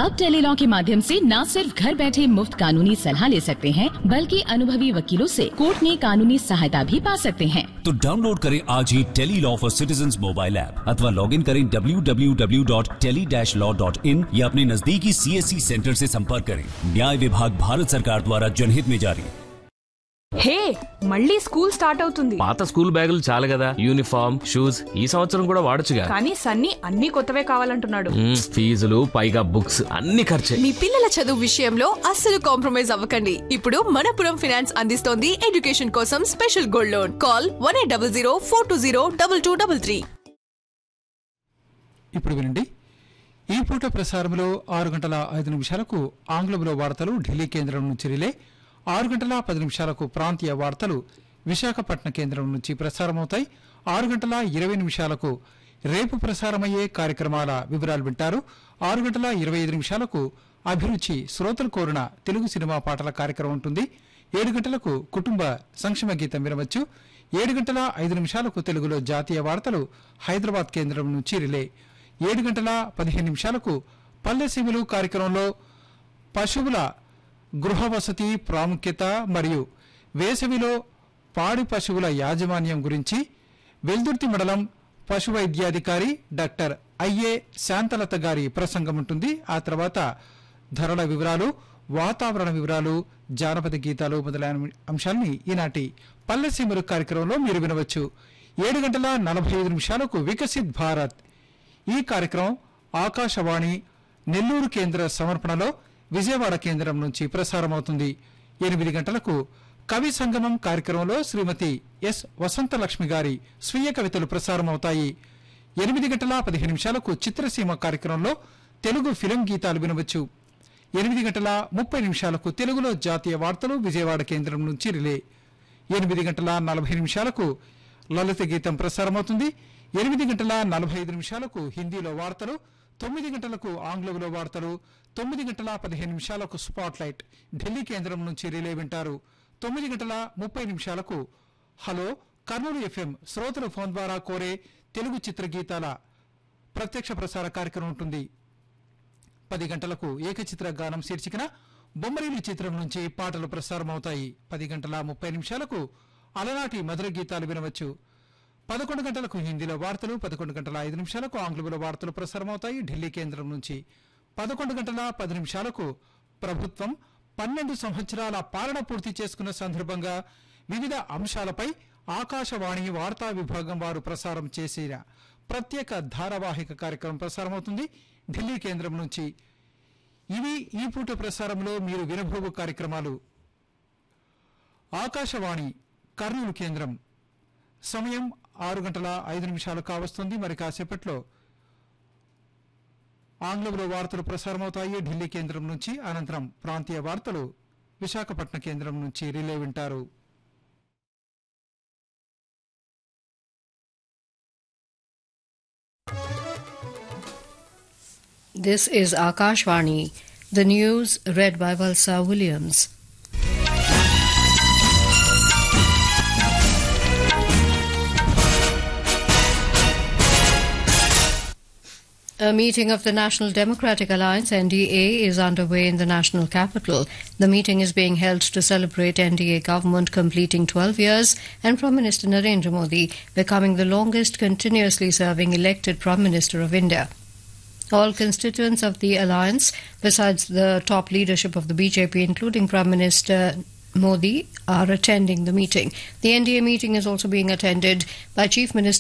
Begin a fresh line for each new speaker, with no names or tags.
अब टेलीलॉ के माध्यम से न सिर्फ घर बैठे मुफ्त कानूनी सलाह ले सकते हैं बल्कि अनुभवी वकीलों से कोर्ट में कानूनी सहायता भी पा सकते हैं
तो डाउनलोड करें आज ही tele law for citizen mobile app अथवा लॉग इन करें www.tele-law.in या अपने नजदीकी सीएससी सेंटर से संपर्क करें न्याय विभाग भारत सरकार द्वारा जनहित में जारी
హే మళ్ళీ స్కూల్ స్టార్ట్ అవుతుంది
పాత స్కూల్ బ్యాగులు చాలు కదా యూనిఫామ్ షూస్ ఈ సంవత్సరం కూడా వాడొచ్చుగా
కానీ సన్నీ అన్ని కొత్తవే కావాలంటున్నాడు
మ్మ్, ఫీజులు పైగా బుక్స్ అన్ని ఖర్చే
మీ పిల్లల చదువు విషయంలో అస్సలు కాంప్రమైజ్ అవ్వకండి ఇప్పుడు మనపురం ఫైనాన్స్ అందిస్తోంది ఎడ్యుకేషన్ కోసం special gold loan call one eight double zero four two zero double two double three
ఇప్పుడు వినండి ఈ పూట ప్రసారంలో ఆరు గంటల ఐదు నిమిషాలకు ఆంగ్లంలో వార్తలు ఢిల్లీ కేంద్రం నుంచి రిలే ఆరు గంటల పది నిమిషాలకు ప్రాంతీయ వార్తలు విశాఖపట్నం కేంద్రం నుంచి ప్రసారమవుతాయి ఆరు గంటల ఇరవై నిమిషాలకు రేపు ప్రసారమయ్యే కార్యక్రమాల వివరాలు వింటారు ఆరు గంటల ఇరవై ఐదు నిమిషాలకు అభిరుచి శ్రోతలు కోరిన తెలుగు సినిమా పాటల కార్యక్రమం ఉంటుంది ఏడు గంటలకు కుటుంబ సంక్షేమ గీతం వినవచ్చు ఏడు గంటల ఐదు నిమిషాలకు తెలుగులో జాతీయ వార్తలు హైదరాబాద్ కేంద్రం నుంచి రిలే ఏడు గంటల పదిహేను నిమిషాలకు పల్లె సీమలు కార్యక్రమంలో పశువుల గృహ వసతి ప్రాముఖ్యత మరియు వేసవిలో పాడి పశువుల యాజమాన్యం గురించి వెల్దుర్తి మండలం పశు వైద్యాధికారి డాక్టర్ ఐఏ శాంతలత గారి ప్రసంగం ఉంటుంది ఆ తర్వాత ధరల వివరాలు వాతావరణ వివరాలు జానపద గీతాలు మొదలైన అంశాలని ఈనాటి పల్లెసీమలు కార్యక్రమంలో మీరు వినవచ్చు ఏడు గంటల నలభై ఐదు నిమిషాలకు వికసిత్ భారత్ ఈ కార్యక్రమం ఆకాశవాణి నెల్లూరు కేంద్ర సమర్పణలో విజయవాడ కేంద్రం నుంచి ప్రసారమవుతుంది ఎనిమిది గంటలకు కవి సంగమం కార్యక్రమంలో శ్రీమతి ఎస్ వసంతలక్ష్మి గారి స్వీయ కవితలు ప్రసారమవుతాయి ఎనిమిది గంటల పదిహేను నిమిషాలకు చిత్రసీమ కార్యక్రమంలో తెలుగు ఫిలిం గీతాలు వినవచ్చు ఎనిమిది గంటల ముప్పై నిమిషాలకు తెలుగులో జాతీయ వార్తలు విజయవాడ కేంద్రం నుంచి రిలే ఎనిమిది గంటల నలభై నిమిషాలకు లలిత గీతం ప్రసారమవుతుంది ఎనిమిది గంటల నలభై ఐదు నిమిషాలకు హిందీలో వార్తలు తొమ్మిది గంటలకు ఆంగ్లంలో వార్తలు తొమ్మిది గంటల పదిహేను నిమిషాలకు స్పాట్ లైట్ ఢిల్లీ కేంద్రం నుంచి రిలే వింటారు తొమ్మిది గంటల ముప్పై నిమిషాలకు హలో కర్నూలు ఎఫ్ఎం శ్రోతల ఫోన్ ద్వారా కోరే తెలుగు చిత్ర గీతాల ప్రత్యక్ష ప్రసార కార్యక్రమం ఉంటుంది పది గంటలకు ఏకచిత్ర గానం శీర్షికన బొమ్మరీలు చిత్రం నుంచి పాటలు ప్రసారమవుతాయి పది గంటల ముప్పై నిమిషాలకు అలనాటి మధుర గీతాలు వినవచ్చు పదకొండు గంటలకు హిందీలో వార్తలు పదకొండు గంటల ఐదు నిమిషాలకు ఆంగ్లంలో వార్తలు ప్రసారమవుతాయి ఢిల్లీ కేంద్రం నుంచి పదకొండు గంటల పది నిమిషాలకు ప్రభుత్వం పన్నెండు సంవత్సరాల పాలన పూర్తి చేసుకున్న సందర్భంగా వివిధ అంశాలపై ఆకాశవాణి వార్తా విభాగం వారు ప్రసారం చేసిన ప్రత్యేక ధారావాహిక కార్యక్రమం ప్రసారమవుతుంది ఢిల్లీ కేంద్రం నుంచి ఇవి ఈ పూట ప్రసారంలో మీరు వినబోవు కార్యక్రమాలు ఆకాశవాణి కర్నూలు కేంద్రం సమయం ఆరు గంటల ఐదు నిమిషాలు కావస్తుంది మరి కాసేపట్లో ఆంగ్లంలో వార్తలు ప్రసారమవుతాయి ఢిల్లీ కేంద్రం నుంచి అనంతరం ప్రాంతీయ వార్తలు విశాఖపట్నం కేంద్రం నుంచి రిలే వింటారు
This is Akashvani. The news read by Valsa Williams. A meeting of the National Democratic Alliance NDA is underway in the national capital. The meeting is being held to celebrate NDA government completing 12 years and Prime Minister Narendra Modi becoming the longest continuously serving elected Prime Minister of India. All constituents of the alliance, besides the top leadership of the BJP, including Prime Minister Modi, are attending the meeting. The NDA meeting is also being attended by Chief Minister.